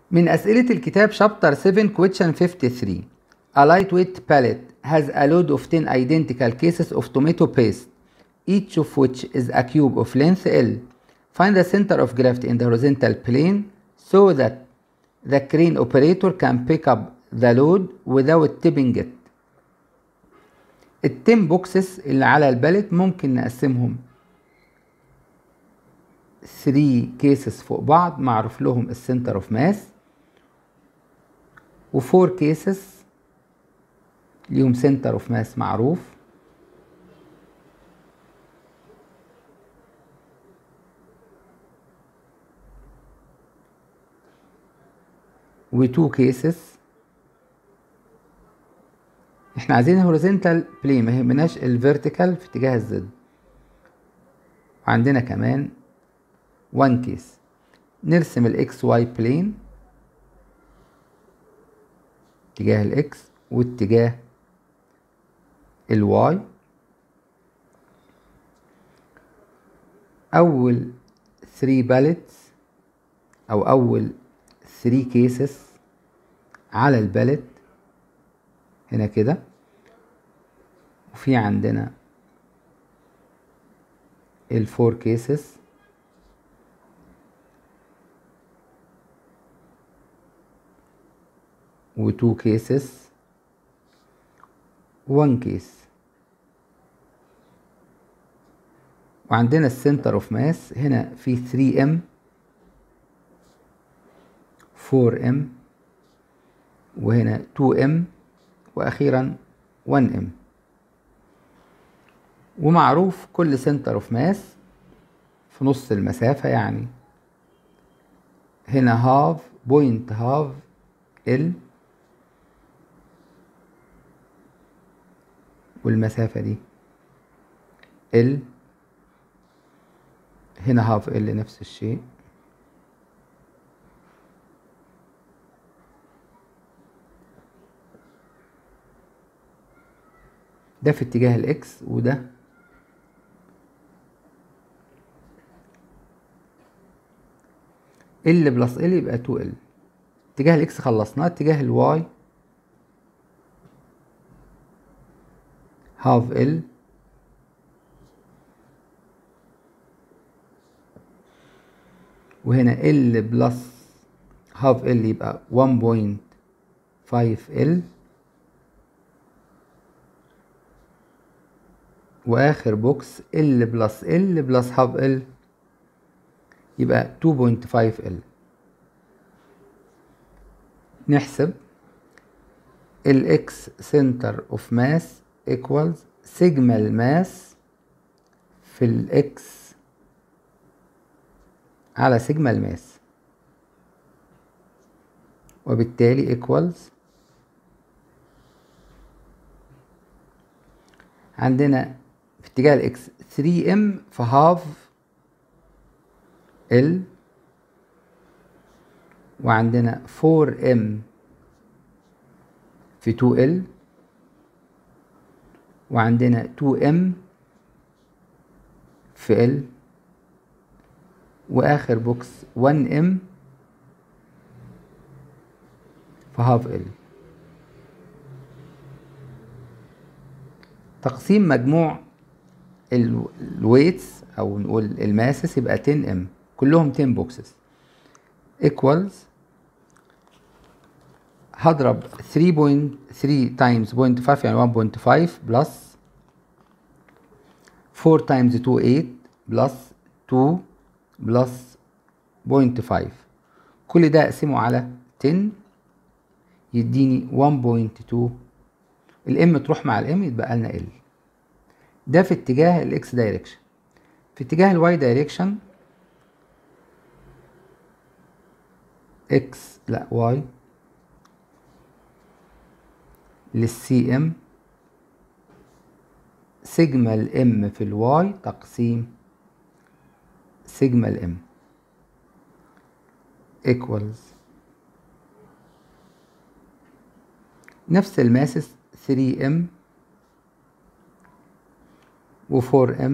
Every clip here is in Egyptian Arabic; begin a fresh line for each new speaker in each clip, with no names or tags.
من أسئلة الكتاب شابتر 7 question 53 A lightweight pallet has a load of 10 identical cases of tomato paste each of which is a cube of length L. Find the center of gravity in the horizontal plane so that the crane operator can pick up the load without tipping it. التين بوكسز اللي على البالت ممكن نقسمهم 3 كيسز فوق بعض معروف لهم السنتر اوف ماس و4 كيسز ليهم سنتر اوف ماس معروف و2 كيسز احنا عايزين هوريزونتال بلين ما يهمناش الفيرتيكال في اتجاه الزد وعندنا كمان 1 كيس نرسم الاكس واي بلين اتجاه الاكس واتجاه الواي اول 3 باليتس او اول 3 كيسز على الباليت هنا كده وفي عندنا الفور كيسز و 2 cases 1 case وعندنا السنتر اوف ماس هنا في 3 ام 4 ام وهنا 2 ام واخيرا 1 ام ومعروف كل سنتر اوف ماس في نص المسافة يعني هنا هاف بوينت هاف ال والمسافة دي ال هنا هاف ال نفس الشيء ده في اتجاه الاكس وده ال بلس ال يبقى 2 ال اتجاه الاكس خلصناه اتجاه الواي half L وهنا L بلس half L يبقى 1.5 L واخر بوكس L بلس L بلس half L يبقى 2.5 L نحسب الاكس سنتر اوف ماس equals سيجما الماس في الاكس على سيجما الماس وبالتالي equals عندنا في اتجاه الاكس 3m في هاف ال وعندنا 4m في 2l وعندنا 2m في ال واخر بوكس 1m في هاف ال تقسيم مجموع الويتس او نقول الماسس يبقى 10m كلهم 10 بوكسز equals هضرب 3.3 times 0.5 يعني 1.5 بلس 4 times 2 8 بلس 2 بلس 0.5 كل ده اقسمه على 10 يديني 1.2 الام تروح مع الام يتبقى لنا ال ده في اتجاه الاكس دايركشن في اتجاه الواي دايركشن اكس لا واي للسي ام سيجما الام في الواي تقسيم سيجما الام equals نفس الماسس 3m و 4m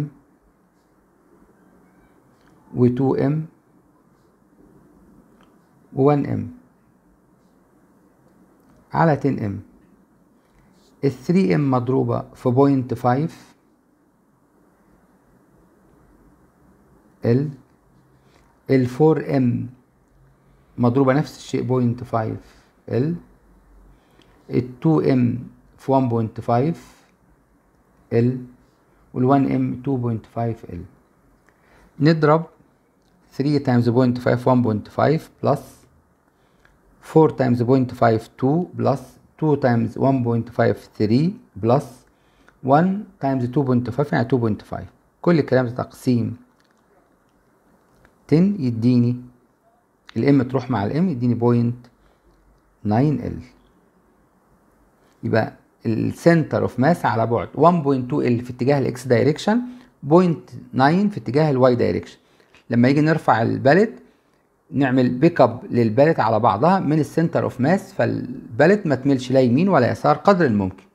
و 2m و 1m على 10 ام ال 3 ام مضروبة في بوينت 5 ال ال 4 ام مضروبة نفس الشيء بوينت 5 ال ال 2 ام في 1.5 ال وال 1 ام 2.5 ال نضرب 3 times 0.5 1.5 plus 4 times 0.5 2 plus 2 times 1.5 3 plus 1 times 2.5 يعني 2.5 كل الكلام ده تقسيم 10 يديني الام تروح مع الام يديني بوينت 9 ال يبقى السنتر اوف ماس على بعد 1.2 ال في اتجاه الاكس دايركشن 0.9 في اتجاه الواي دايركشن لما يجي نرفع البالت نعمل بيك اب للبالت على بعضها من السنتر اوف ماس فالبالت ما تميلش لا يمين ولا يسار قدر الممكن